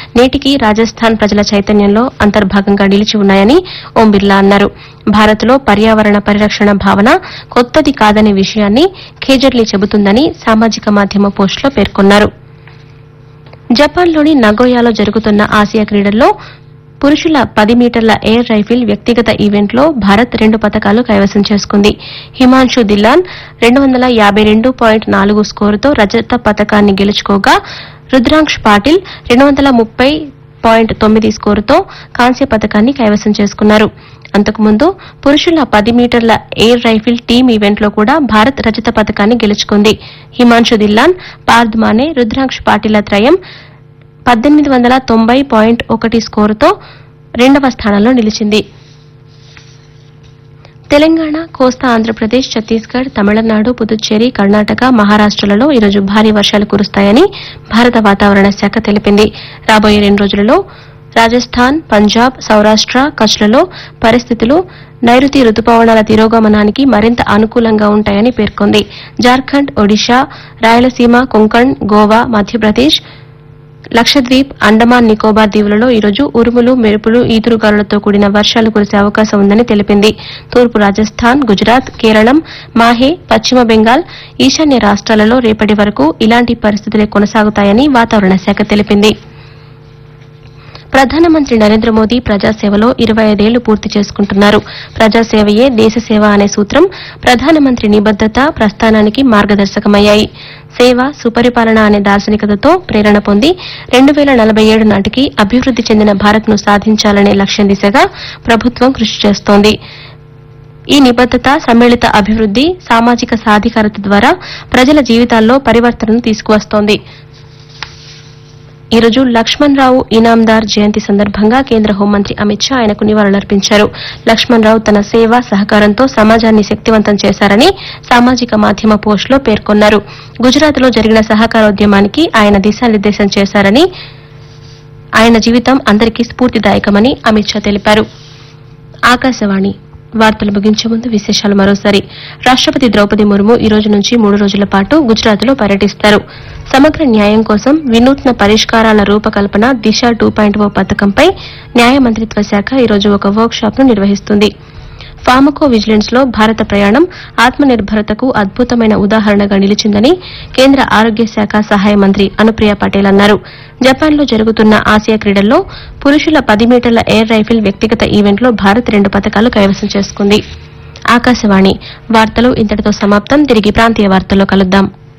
నేటికి రాజస్థాన్ ప్రజల చైతన్యంలో అంతర్భాగంగా నిలిచి ఉన్నాయని ఓం బిర్లా అన్నారు భారత్లో పర్యావరణ పరిరక్షణ భావన కొత్తది కాదనే విషయాన్ని ఖేజర్లీ చెబుతుందని సామాజిక మాధ్యమ పోస్టులో పేర్కొన్నారు జపాన్లోని నగోయాలో జరుగుతున్న ఆసియా క్రీడల్లో పురుషుల పది మీటర్ల ఎయిర్ రైఫిల్ వ్యక్తిగత ఈవెంట్లో భారత్ రెండు పతకాలు కైవసం చేసుకుంది హిమాంశు దిల్లాన్ రెండు వందల యాబై రెండు పాయింట్ నాలుగు స్కోరుతో రజత పతకాన్ని గెలుచుకోగా రుద్రాంక్ష్ పాటిల్ రెండు వందల ముప్పై పాయింట్ తొమ్మిది స్కోరుతో కాంస్య పతకాన్ని కైవసం చేసుకున్నారు అంతకుముందు పురుషుల పది మీటర్ల ఎయిర్ రైఫిల్ టీమ్ ఈవెంట్లో కూడా భారత్ రజత పతకాన్ని గెలుచుకుంది హిమాంశు దిల్లాన్ పార్థ్ మానే రుద్రాంక్ష్ పాటిల త్రయం పద్దెనిమిది వందల తొంభై పాయింట్ ఒకటి స్కోరుతో రెండవ స్థానంలో నిలిచింది తెలంగాణ కోస్తా ఆంధ్రప్రదేశ్ ఛత్తీస్గఢ్ తమిళనాడు పుదుచ్చేరి కర్ణాటక మహారాష్టలలో ఈరోజు భారీ వర్షాలు కురుస్తాయని భారత వాతావరణ శాఖ తెలిపింది రాబోయే రెండు రోజులలో రాజస్థాన్ పంజాబ్ సౌరాష్ట కచ్లలో పరిస్థితులు నైరుతి రుతుపవనాల తిరోగమనానికి మరింత అనుకూలంగా ఉంటాయని పేర్కొంది జార్ఖండ్ ఒడిషా రాయలసీమ కొంకణ్ గోవా మధ్యప్రదేశ్ లక్షద్వీప్ అండమాన్ నికోబార్ దీవులలో ఈరోజు ఉరుములు మెరుపులు ఈదురుగాలులతో కూడిన వర్షాలు కురిసే అవకాశం ఉందని తెలిపింది తూర్పు రాజస్థాన్ గుజరాత్ కేరళం మాహే పశ్చిమ బెంగాల్ ఈశాన్య రాష్ట్రాలలో రేపటి వరకు ఇలాంటి పరిస్థితులే కొనసాగుతాయని వాతావరణ శాఖ తెలిపింది ప్రధానమంత్రి నరేంద్ర మోదీ ప్రజాసేవలో ఇరవై ఐదేళ్లు పూర్తి చేసుకుంటున్నారు ప్రజాసేవయే దేశసేవ అనే సూత్రం ప్రధానమంత్రి నిబద్దత ప్రస్థానానికి మార్గదర్శకమయ్యాయి సేవ సుపరిపాలన అనే దార్శనికతతో ప్రేరణ పొంది రెండు వేల నలభై ఏడు నాటికి అభివృద్ది చెందిన భారత్ను సాధించాలనే లక్ష్యం దిశగా ప్రభుత్వం కృషి చేస్తోంది ఈ నిబద్దత సమ్మిళిత అభివృద్ది సామాజిక సాధికారత ద్వారా ప్రజల జీవితాల్లో పరివర్తనను తీసుకువస్తోంది ఈ రోజు లక్ష్మణ్ రావు ఇనాందార్ జయంతి సందర్భంగా కేంద్ర హోంమంత్రి అమిత్ షా ఆయనకు నివాళులర్పించారు లక్ష్మణ్ రావు తన సేవ సహకారంతో సమాజాన్ని శక్తివంతం చేశారని సామాజిక మాధ్యమ పోస్టులో పేర్కొన్నారు గుజరాత్లో జరిగిన సహకారోద్యమానికి ఆయన దిశానిర్దేశం చేశారని ఆయన జీవితం అందరికీ స్ఫూర్తిదాయకమని అమిత్ షా తెలిపారు ఆకాశవాణి వార్తలు ముగించే ముందు విశేషాలు మరోసారి రాష్టపతి ద్రౌపది ముర్ము ఈ రోజు నుంచి మూడు రోజుల పాటు గుజరాత్లో పర్యటిస్తారు సమగ్ర న్యాయం కోసం వినూత్న పరిష్కారాల రూపకల్పన దిశ టూ పాయింట్ ఓ పథకంపై న్యాయ మంత్రిత్వ శాఖ ఈ రోజు ఒక వర్క్ షాప్ ను నిర్వహిస్తుంది ఫార్మకో విజిలెన్స్ లో భారత ప్రయాణం ఆత్మనిర్భరతకు అద్భుతమైన ఉదాహరణగా నిలిచిందని కేంద్ర ఆరోగ్య శాఖ సహాయ మంత్రి అనుప్రియ పటేల్ అన్నారు జపాన్ లో జరుగుతున్న ఆసియా క్రీడల్లో పురుషుల పది మీటర్ల ఎయిర్ రైఫిల్ వ్యక్తిగత ఈవెంట్లో భారత్ రెండు పతకాలు కైవసం చేసుకుంది ఆకాశవాణి వార్తలు ఇంతటితో సమాప్తం తిరిగి ప్రాంతీయ వార్తల్లో కలుద్దాం